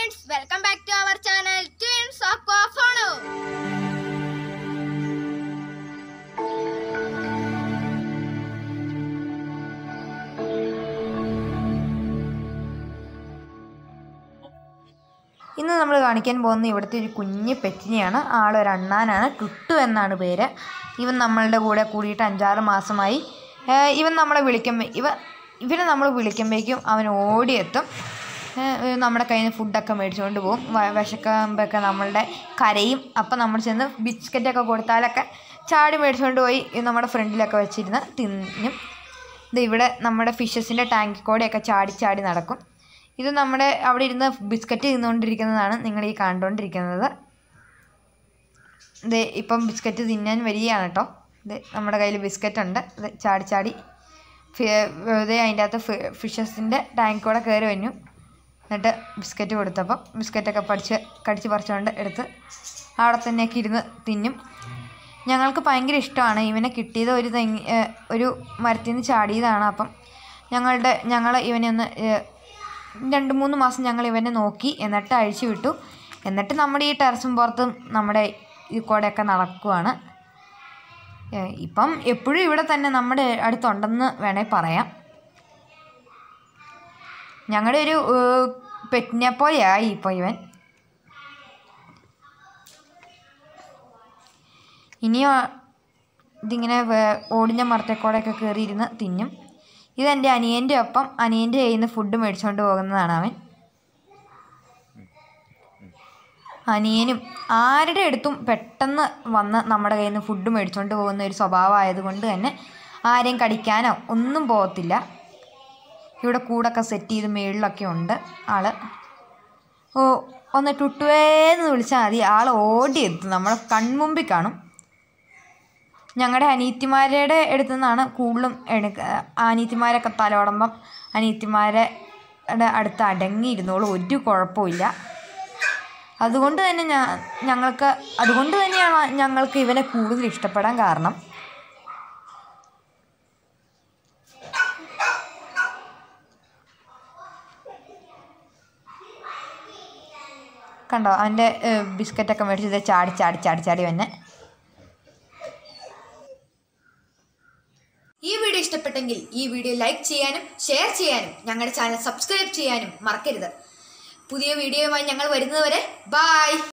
friends welcome back to our channel twins of കോഫോണോ ഇന്ന് നമ്മൾ കാണിക്കാൻ പോകുന്ന ഇവിടുത്തെ ഒരു കുഞ്ഞ് പെറ്റിനെയാണ് ആളൊരു അണ്ണാനാണ് ടുട്ടു എന്നാണ് പേര് ഇവൻ നമ്മളുടെ കൂടെ കൂടിയിട്ട് അഞ്ചാറ് മാസമായി ഏഹ് ഇവൻ നമ്മളെ വിളിക്കുമ്പോൾ ഇവ ഇവനെ നമ്മൾ വിളിക്കുമ്പോഴേക്കും അവൻ ഓടിയെത്തും ഏഹ് നമ്മുടെ കയ്യിൽ നിന്ന് ഫുഡൊക്കെ മേടിച്ചുകൊണ്ട് പോകും വ- വിശക്കുമ്പോഴൊക്കെ നമ്മളുടെ കരയും അപ്പം നമ്മൾ ചെന്ന് ബിസ്ക്കറ്റൊക്കെ കൊടുത്താലൊക്കെ ചാടി മേടിച്ചുകൊണ്ട് പോയി ഇത് നമ്മുടെ ഫ്രണ്ടിലൊക്കെ വെച്ചിരുന്ന് തിന്നും ഇത് ഇവിടെ നമ്മുടെ ഫിഷസിൻ്റെ ടാങ്കിൽ കൂടെയൊക്കെ ചാടി ചാടി നടക്കും ഇത് നമ്മുടെ അവിടെ ഇരുന്ന് ബിസ്ക്കറ്റ് തിന്നുകൊണ്ടിരിക്കുന്നതാണ് നിങ്ങൾ ഈ കണ്ടുകൊണ്ടിരിക്കുന്നത് ഇത് ഇപ്പം ബിസ്ക്കറ്റ് തിന്നാൻ വരികയാണ് കേട്ടോ ഇത് നമ്മുടെ കയ്യിൽ ബിസ്ക്കറ്റ് ഉണ്ട് ഇത് ചാടി ചാടി ഫി- ഇത് അതിൻ്റെ അകത്ത് ഫിഷസിൻ്റെ ടാങ്ക് കൂടെ കയറി വന്നു എന്നിട്ട് ബിസ്ക്കറ്റ് കൊടുത്തപ്പം ബിസ്ക്കറ്റൊക്കെ പഠിച്ച് കടിച്ച് പറിച്ചുകൊണ്ട് എടുത്ത് അവിടെ തന്നെയൊക്കെ ഇരുന്ന് തിന്നും ഞങ്ങൾക്ക് ഭയങ്കര ഇഷ്ടമാണ് ഇവനെ കിട്ടിയത് ഒരു തെങ്ങ് ഏഹ് ഒരു മരത്തിൽ നിന്ന് ചാടിയതാണ് അപ്പം ഞങ്ങളുടെ ഞങ്ങൾ ഇവനെ ഒന്ന് ഏഹ് രണ്ട് മൂന്ന് മാസം ഞങ്ങൾ ഇവനെ നോക്കി എന്നിട്ട് അഴിച്ചു വിട്ടു എന്നിട്ട് നമ്മുടെ ഈ ടെറസും പുറത്തും നമ്മുടെ ഈ കൂടെയൊക്കെ നടക്കുവാണ് ഏഹ് ഇപ്പം എപ്പോഴും ഇവിടെ തന്നെ നമ്മുടെ അടുത്തുണ്ടെന്ന് വേണേൽ പറയാം ഞങ്ങളുടെ ഒരു ഏഹ് പെറ്റിനെ പോലെയായി ഇപ്പോൾ ഇവൻ ഇനിയും ഇതിങ്ങനെ വേ- ഓടിഞ്ഞ മരത്തേക്കൂടെയൊക്കെ കയറിയിരുന്ന് തിന്നും ഇതെൻ്റെ അനിയൻ്റെ ഒപ്പം അനിയൻ്റെ കയ്യിൽ നിന്ന് ഫുഡ് മേടിച്ചുകൊണ്ട് പോകുന്നതാണ് അവൻ അനിയനും ആരുടെ അടുത്തും പെട്ടെന്ന് വന്ന് നമ്മുടെ കയ്യിൽ നിന്ന് ഫുഡ് മേടിച്ചുകൊണ്ട് പോകുന്ന ഒരു സ്വഭാവമായതുകൊണ്ട് തന്നെ ആരെയും കടിക്കാനോ ഒന്നും പോകത്തില്ല ഇവിടെ കൂടൊക്കെ സെറ്റ് ചെയ്ത് മേളിലൊക്കെ ഉണ്ട് ആള് ഓ ഒന്ന് ടുട്ടുവേന്ന് വിളിച്ചാൽ മതി ആൾ ഓടിയെത്തും നമ്മളെ കൺമുമ്പിൽ കാണും ഞങ്ങളുടെ അനീത്തിമാരുടെ അടുത്തു നിന്നാണ് കൂടുതലും എടുക്ക അനീത്തിമാരൊക്കെ തലോടുമ്പം അനീത്തിമാരെ ടെ അടുത്ത് അടങ്ങിയിരുന്നോളും ഒരു കുഴപ്പമില്ല അതുകൊണ്ട് തന്നെ ഞാ ഞങ്ങൾക്ക് അതുകൊണ്ട് തന്നെയാണ് ഞങ്ങൾക്ക് ഇവനെ കൂടുതൽ ഇഷ്ടപ്പെടാൻ കാരണം കണ്ടോ അവൻ്റെ ബിസ്ക്കറ്റൊക്കെ മേടിച്ച് ഇത് ചാടി ചാടി ചാടി ചാടി വന്നെ ഈ വീഡിയോ ഇഷ്ടപ്പെട്ടെങ്കിൽ ഈ വീഡിയോ ലൈക്ക് ചെയ്യാനും ഷെയർ ചെയ്യാനും ഞങ്ങളുടെ ചാനൽ സബ്സ്ക്രൈബ് ചെയ്യാനും മറക്കരുത് പുതിയ വീഡിയോയുമായി ഞങ്ങൾ വരുന്നതുവരെ ബൈ